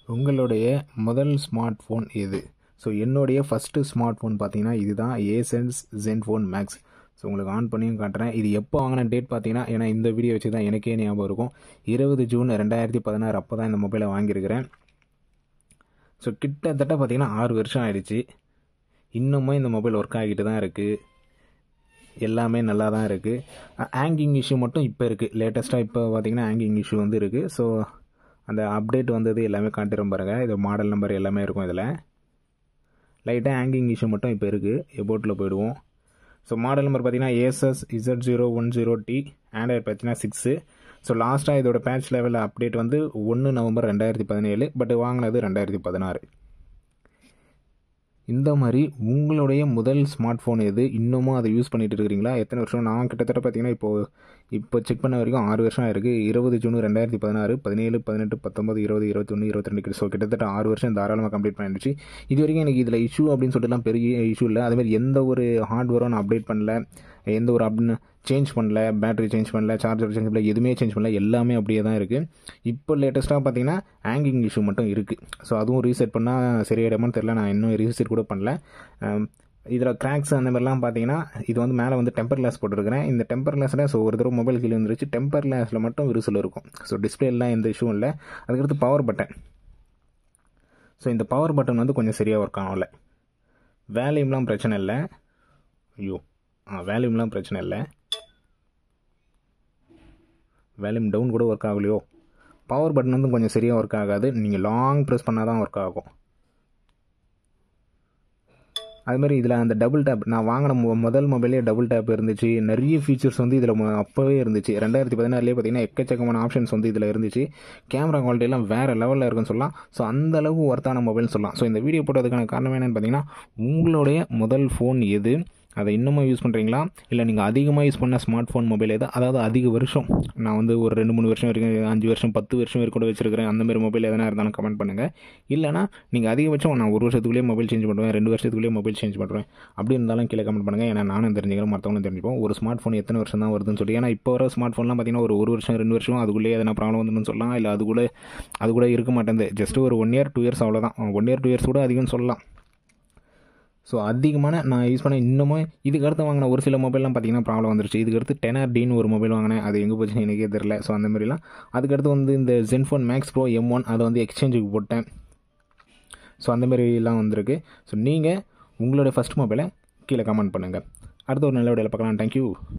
உங்களுடைய முதல் smart phone எது ஸோ என்னுடைய ஃபஸ்ட்டு ஸ்மார்ட் ஃபோன் பார்த்தீங்கன்னா இதுதான் ஏசென்ஸ் ஜென்ஃபோன் மேக்ஸ் ஸோ உங்களுக்கு ஆன் பண்ணியும் காட்டுறேன் இது எப்போ வாங்கின டேட் பார்த்தீங்கன்னா ஏன்னா இந்த வீடியோ வச்சு தான் எனக்கே ஞாபகம் இருக்கும் இருபது ஜூன் ரெண்டாயிரத்தி பதினாறு அப்போ தான் இந்த மொபைலை வாங்கியிருக்கிறேன் ஸோ கிட்டத்தட்ட பார்த்தீங்கன்னா ஆறு வருஷம் ஆயிடுச்சு இன்னமும் இந்த மொபைல் ஒர்க் ஆகிட்டு தான் இருக்குது எல்லாமே நல்லா தான் இருக்குது ஹேங்கிங் இஷ்யூ மட்டும் இப்போ இருக்குது லேட்டஸ்ட்டாக இப்போ பார்த்தீங்கன்னா ஹேங்கிங் இஷ்யூ வந்து இருக்குது ஸோ அந்த அப்டேட் வந்தது எல்லாமே காட்டுறோம் பாருங்கள் இது மாடல் நம்பர் எல்லாமே இருக்கும் இதில் லைட்டாக ஹேங்கிங் இஷ்யூ மட்டும் இப்போ இருக்குது எபோட்டில் போயிடுவோம் ஸோ மாடல் நம்பர் பார்த்தீங்கன்னா A S S Z zero one zero D Android பார்த்தீங்கன்னா சிக்ஸு ஸோ லாஸ்ட்டாக இதோட பேட்ச் லெவல் அப்டேட் வந்து ஒன்று நவம்பர் ரெண்டாயிரத்தி பதினேழு பட் வாங்கினது ரெண்டாயிரத்தி பதினாறு இந்த மாதிரி உங்களுடைய முதல் ஸ்மார்ட் ஃபோன் எது இன்னமும் அதை யூஸ் பண்ணிட்டு இருக்கிறீங்களா எத்தனை வருஷம் நான் கிட்டத்தட்ட பார்த்தீங்கன்னா இப்போது இப்போ செக் பண்ண வரைக்கும் ஆறு வருஷம் ஆயிருக்கு இருபது ஜூன் ரெண்டாயிரத்தி பதினாறு பதினேழு பதினெட்டு பத்தொம்பது இருபது இருபத்தொன்று இருபத்திரெண்டு ஸோ கிட்டத்தட்ட ஆறு வருஷம் தாராளமாக கம்ப்ளீட் பண்ணிடுச்சு இது வரைக்கும் எனக்கு இதில் இஷ்யூ அப்படின்னு சொல்லிட்டுலாம் பெரிய இஷ்யூ இல்லை அதேமாதிரி எந்த ஒரு ஹார்ட்வேரும் நான் அப்டேட் பண்ணல எந்த ஒரு அப் சேஞ்ச் பண்ணல பேட்டரி சேஞ்ச் பண்ணல சார்ஜர் சேஞ்ச் பண்ணல எதுவுமே சேஞ்ச் பண்ணல எல்லாமே அப்படியே தான் இருக்குது இப்போ லேட்டஸ்ட்டாக பார்த்தீங்கன்னா ஹேங்கிங் இஷ்யூ மட்டும் இருக்குது ஸோ அதுவும் ரீசெட் பண்ணால் சரியாயிடுமான்னு தெரில நான் இன்னும் ரீசெட் கூட பண்ணல இதில் கிராக்ஸ் அந்த மாதிரிலாம் பார்த்தீங்கன்னா இது வந்து மேலே வந்து டெம்பர் கிளாஸ் போட்டிருக்கிறேன் இந்த டெம்பர் கிளாஸில் ஸோ ஒரு தடவை மொபைல் கீழே வந்துருச்சு டெம்பர் கிளாஸில் மட்டும் விரிசல் இருக்கும் ஸோ டிஸ்பிளேலாம் எந்த இஷ்யூவும் இல்லை அதுக்கடுத்து பவர் பட்டன் ஸோ இந்த பவர் பட்டன் வந்து கொஞ்சம் சரியாக ஒர்க் ஆகல வேல்யூம்லாம் பிரச்சனை இல்லை ஐயோ ஆ வேல்யூம்லாம் பிரச்சனை இல்லை வேல்யூம் டவுன் கூட ஒர்க் ஆகலையோ பவர் பட்டன் வந்து கொஞ்சம் சரியாக ஒர்க் ஆகாது நீங்கள் லாங் ப்ரெஸ் பண்ணால் தான் ஒர்க் ஆகும் அதுமாதிரி இதில் அந்த டபுள் டேப் நான் வாங்கின மொ முதல் மொபைலே டபுள் டேப் இருந்துச்சு நிறைய ஃபீச்சர்ஸ் வந்து இதில் அப்போவே இருந்துச்சு ரெண்டாயிரத்தி பதினாறுலேயே பார்த்தீங்கன்னா எக்கச்சக்கமான ஆப்ஷன்ஸ் வந்து இதில் இருந்துச்சு கேமரா குவாலிட்டியெல்லாம் வேறு லெவலில் இருக்குன்னு சொல்லலாம் ஸோ அந்த அளவுக்கு ஒர்த்தான மொபைல்னு சொல்லலாம் ஸோ இந்த வீடியோ போட்டதுக்கான காரணம் என்னென்னு பார்த்தீங்கன்னா உங்களுடைய முதல் ஃபோன் எது அதை இன்னமும் யூஸ் பண்ணுறீங்களா இல்லை நீங்கள் அதிகமாக யூஸ் பண்ண ஸ்மார்ட் ஃபோன் மொபைல் எது அதாவது அதிக வருஷம் நான் வந்து ஒரு ரெண்டு மூணு வருஷம் வரைக்கும் அஞ்சு வருஷம் பத்து வருஷம் வரைக்கும் கூட வச்சிருக்கிறேன் அந்த மாதிரி மொபைல் எதனா இருந்தாலும் கமெண்ட் பண்ணுங்கள் இல்லைனா நீங்கள் அதிகபட்சம் நான் ஒரு வருஷத்துக்குள்ளேயே மொபைல் சேஞ்ச் பண்ணுவேன் ரெண்டு வருஷத்துக்குள்ளேயே மொபைல் சேஞ்ச் பண்ணுவேன் அப்படி இருந்தாலும் கீழே கமெண்ட் பண்ணுங்கள் ஏன்னா நானும் தெரிஞ்சுக்கிறேன் மற்றவங்களும் தெரிஞ்சுப்போம் ஒரு ஸ்மார்ட் ஃபோன் எத்தனை வருஷம் தான் வருதுன்னு சொல்லி ஏன்னா இப்போ வர ஸ்மார்ட் ஃபோன்லாம் பார்த்தீங்கன்னா ஒரு ஒரு வருஷம் ரெண்டு வருஷம் அதுக்குள்ளேயே எதனா ப்ராப்ளம் வந்துன்னு சொல்லலாம் இல்லை அது கூட அது கூட இருக்க மாட்டேங்குது ஜஸ்ட் ஒரு ஒன் இயர் டூ இயர்ஸ் அவ்வளோதான் ஒன் இயர் டூ இயர்ஸ் கூட அதிகம்னு சொல்லலாம் ஸோ அதிகமான நான் யூஸ் பண்ண இன்னமும் இதுக்கு அடுத்து வாங்கின ஒரு சில மொபைல்லாம் பார்த்தீங்கன்னா ப்ராப்ளம் வந்துருச்சு இதுக்கு அடுத்து டென் டின்னு ஒரு மொபைல் வாங்கினேன் அது எங்கே போச்சுன்னு எனக்கே தெரில ஸோ அந்த மாதிரிலாம் அதுக்கடுத்து வந்து இந்த Zenfone Max Pro M one அதை வந்து எக்ஸ்சேஞ்சுக்கு போட்டேன் ஸோ அந்த மாதிரிலாம் வந்திருக்கு ஸோ நீங்கள் உங்களுடைய ஃபஸ்ட் மொபைலை கீழே கமெண்ட் பண்ணுங்கள் அடுத்த ஒரு நல்ல வீடியோவில் பார்க்கலாம் தேங்க்யூ